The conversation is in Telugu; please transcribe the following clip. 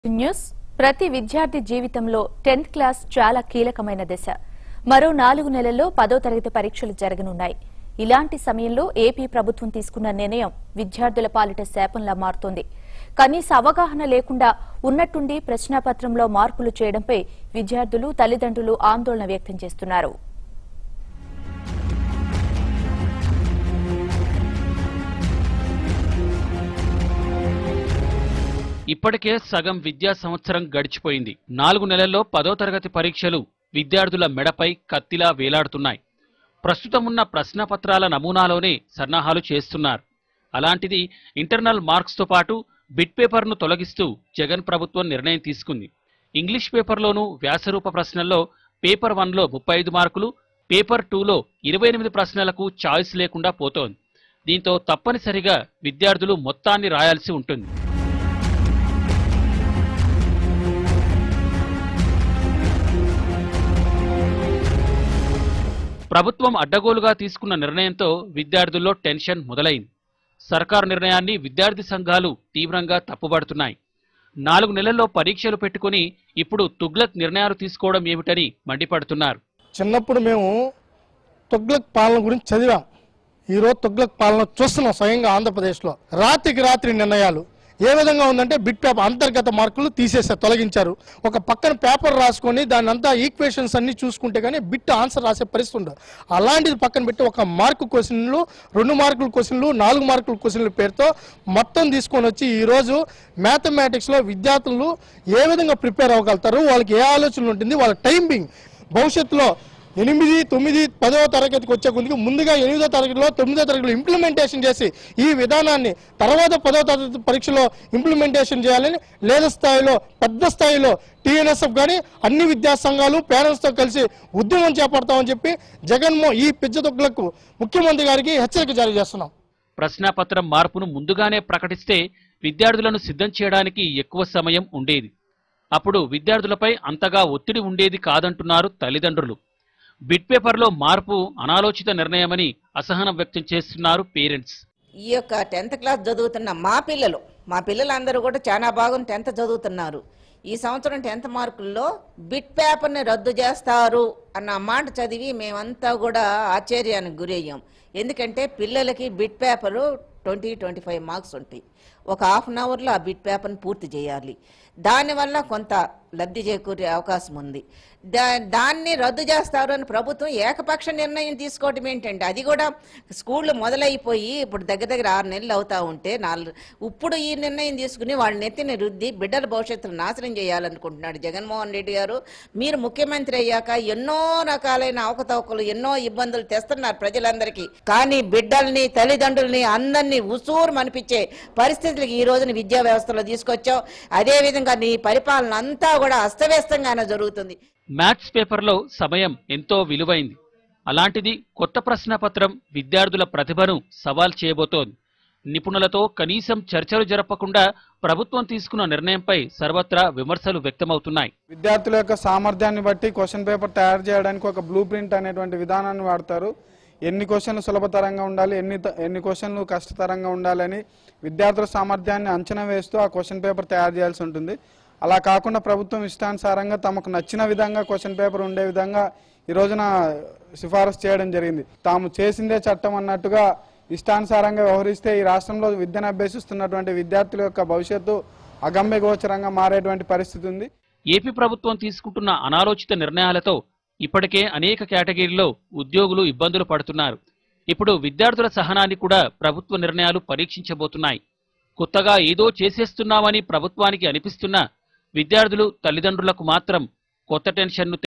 న్యూస్ ప్రతి విద్యార్థి జీవితంలో టెన్త్ క్లాస్ చాలా కీలకమైన దశ మరో నాలుగు నెలల్లో పదో తరగతి పరీక్షలు జరగనున్నాయి ఇలాంటి సమయంలో ఏపీ ప్రభుత్వం తీసుకున్న నిర్ణయం విద్యార్థుల పాలిట శాపంలా మారుతోంది కనీస అవగాహన లేకుండా ఉన్నట్టుండి ప్రశ్నాపత్రంలో మార్పులు చేయడంపై విద్యార్థులు తల్లిదండ్రులు ఆందోళన వ్యక్తం చేస్తున్నారు ఇప్పటికే సగం విద్యా సంవత్సరం గడిచిపోయింది నాలుగు నెలల్లో పదో తరగతి పరీక్షలు విద్యార్థుల మెడపై కత్తిలా వేలాడుతున్నాయి ప్రస్తుతం ఉన్న ప్రశ్నపత్రాల నమూనాలోనే సన్నాహాలు చేస్తున్నారు అలాంటిది ఇంటర్నల్ మార్క్స్తో పాటు బిట్ పేపర్ను తొలగిస్తూ జగన్ ప్రభుత్వం నిర్ణయం తీసుకుంది ఇంగ్లీష్ పేపర్లోనూ వ్యాసరూప ప్రశ్నల్లో పేపర్ వన్లో ముప్పై ఐదు మార్కులు పేపర్ టూలో ఇరవై ఎనిమిది ప్రశ్నలకు చాయిస్ లేకుండా పోతోంది దీంతో తప్పనిసరిగా విద్యార్థులు మొత్తాన్ని రాయాల్సి ఉంటుంది ప్రభుత్వం అడ్డగోలుగా తీసుకున్న నిర్ణయంతో విద్యార్థుల్లో టెన్షన్ మొదలైంది సర్కారు నిర్ణయాన్ని విద్యార్థి సంఘాలు తీవ్రంగా తప్పుబడుతున్నాయి నాలుగు నెలల్లో పరీక్షలు పెట్టుకుని ఇప్పుడు తుగ్లక్ నిర్ణయాలు తీసుకోవడం ఏమిటని మండిపడుతున్నారు చిన్నప్పుడు మేము తొగ్లక్ పాలన గురించి చదివాం ఈరోజు తొగ్లక్ పాలన చూస్తున్నాం స్వయంగా ఆంధ్రప్రదేశ్లో రాత్రికి రాత్రి నిర్ణయాలు ఏ విధంగా ఉందంటే బిట్ పేపర్ అంతర్గత మార్కులు తీసేసారు తొలగించారు ఒక పక్కన పేపర్ రాసుకొని దాని అంతా ఈక్వేషన్స్ అన్ని చూసుకుంటే కానీ బిట్ ఆన్సర్ రాసే పరిస్థితి ఉండదు అలాంటిది పక్కన పెట్టి ఒక మార్కు క్వశ్చన్లు రెండు మార్కుల క్వశ్చన్లు నాలుగు మార్కుల క్వశ్చన్ల పేరుతో మొత్తం తీసుకొని వచ్చి ఈరోజు మ్యాథమెటిక్స్లో విద్యార్థులు ఏ విధంగా ప్రిపేర్ అవ్వగలుగుతారు వాళ్ళకి ఏ ఆలోచన ఉంటుంది వాళ్ళ టైమింగ్ భవిష్యత్తులో ఎనిమిది తొమ్మిది పదవ తరగతికి వచ్చే కొద్దికి ముందుగా ఎనిమిదో తరగతిలో తొమ్మిదో తరగతిలో ఇంప్లిమెంటేషన్ చేసి ఈ విధానాన్ని తర్వాత పదవ తరగతి పరీక్షలో ఇంప్లిమెంటేషన్ చేయాలని లేద స్థాయిలో పెద్ద స్థాయిలో టీఎన్ఎస్ఎఫ్ కానీ అన్ని విద్యా సంఘాలు పేరెంట్స్తో కలిసి ఉద్యమం చేపడతామని చెప్పి జగన్మో ఈ పిచ్చతొక్కులకు ముఖ్యమంత్రి గారికి హెచ్చరిక జారీ చేస్తున్నాం ప్రశ్నాపత్రం మార్పును ముందుగానే ప్రకటిస్తే విద్యార్థులను సిద్ధం చేయడానికి ఎక్కువ సమయం ఉండేది అప్పుడు విద్యార్థులపై అంతగా ఒత్తిడి ఉండేది కాదంటున్నారు తల్లిదండ్రులు బిట్ పేపర్లో మార్పు అనాలోచిత నిర్ణయమని అసహనం వ్యక్తం చేస్తున్నారు పేరెంట్స్ ఈ యొక్క టెన్త్ క్లాస్ చదువుతున్న మా పిల్లలు మా పిల్లలందరూ కూడా చాలా బాగుంది టెన్త్ చదువుతున్నారు ఈ సంవత్సరం టెన్త్ మార్కుల్లో బిట్ పేపర్ని రద్దు చేస్తారు అన్న మాట చదివి మేమంతా కూడా ఆశ్చర్యానికి గురయ్యాం ఎందుకంటే పిల్లలకి bit paper twenty twenty five marks ఉంటాయి ఒక హాఫ్ అన్ అవర్లో ఆ బిట్ పేపర్ని పూర్తి చేయాలి దానివల్ల కొంత లబ్ధి చేకూరే అవకాశం ఉంది దా దాన్ని రద్దు చేస్తారు అని ప్రభుత్వం ఏకపక్ష నిర్ణయం తీసుకోవడం ఏంటంటే అది కూడా స్కూళ్ళు మొదలైపోయి ఇప్పుడు దగ్గర దగ్గర ఆరు నెలలు అవుతా ఉంటే నాలుగు ఇప్పుడు ఈ నిర్ణయం తీసుకుని వాళ్ళ నెత్తిని రుద్ది బిడ్డల భవిష్యత్తును నాశనం చేయాలనుకుంటున్నాడు జగన్మోహన్ రెడ్డి గారు మీరు ముఖ్యమంత్రి అయ్యాక ఎన్నో రకాలైన అవకతవకలు ఎన్నో ఇబ్బందులు తెస్తున్నారు ప్రజలందరికీ కానీ బిడ్డల్ని తల్లిదండ్రుల్ని అందరినీ ఉసూరు మనిపించే పరిస్థితులకి ఈ రోజున విద్యా వ్యవస్థలో తీసుకొచ్చావు అదేవిధంగా నీ పరిపాలన అంతా కూడా అస్తవ్యస్తంగానే జరుగుతుంది మ్యాథ్స్ పేపర్లో సమయం ఎంతో విలువైంది అలాంటిది కొత్త ప్రశ్నపత్రం విద్యార్థుల ప్రతిభను సవాల్ చేయబోతోంది నిపుణులతో కనీసం చర్చలు జరపకుండా ప్రభుత్వం తీసుకున్న నిర్ణయంపై సర్వత్రా విమర్శలు వ్యక్తమవుతున్నాయి విద్యార్థుల యొక్క సామర్థ్యాన్ని బట్టి క్వశ్చన్ పేపర్ తయారు చేయడానికి ఒక బ్లూ ప్రింట్ అనేటువంటి విధానాన్ని వాడతారు ఎన్ని క్వశ్చన్లు సులభతరంగా ఉండాలి ఎన్ని త- ఎన్ని క్వశ్చన్లు కష్టతరంగా ఉండాలని విద్యార్థుల సామర్థ్యాన్ని అంచనా వేస్తూ ఆ క్వశ్చన్ పేపర్ తయారు చేయాల్సి ఉంటుంది అలా కాకుండా ప్రభుత్వం ఇష్టానుసారంగా తమకు నచ్చిన విధంగా క్వశ్చన్ పేపర్ ఉండే విధంగా ఈ రోజున సిఫారసు చేయడం జరిగింది తాము చేసిందే చట్టం అన్నట్టుగా ఇష్టానుసారంగా వ్యవహరిస్తే ఈ రాష్ట్రంలో విద్యను అభ్యసిస్తున్నటువంటి విద్యార్థుల యొక్క భవిష్యత్తు అగమ్య గోచరంగా మారేటువంటి పరిస్థితి ఉంది ఏపీ ప్రభుత్వం తీసుకుంటున్న అనాలోచిత నిర్ణయాలతో ఇప్పటికే అనేక కేటగిరీల్లో ఉద్యోగులు ఇబ్బందులు పడుతున్నారు ఇప్పుడు విద్యార్థుల సహనాన్ని కూడా ప్రభుత్వ నిర్ణయాలు పరీక్షించబోతున్నాయి కొత్తగా ఏదో చేసేస్తున్నామని ప్రభుత్వానికి అనిపిస్తున్నా విద్యార్థులు తల్లిదండ్రులకు మాత్రం కొత్త టెన్షన్ను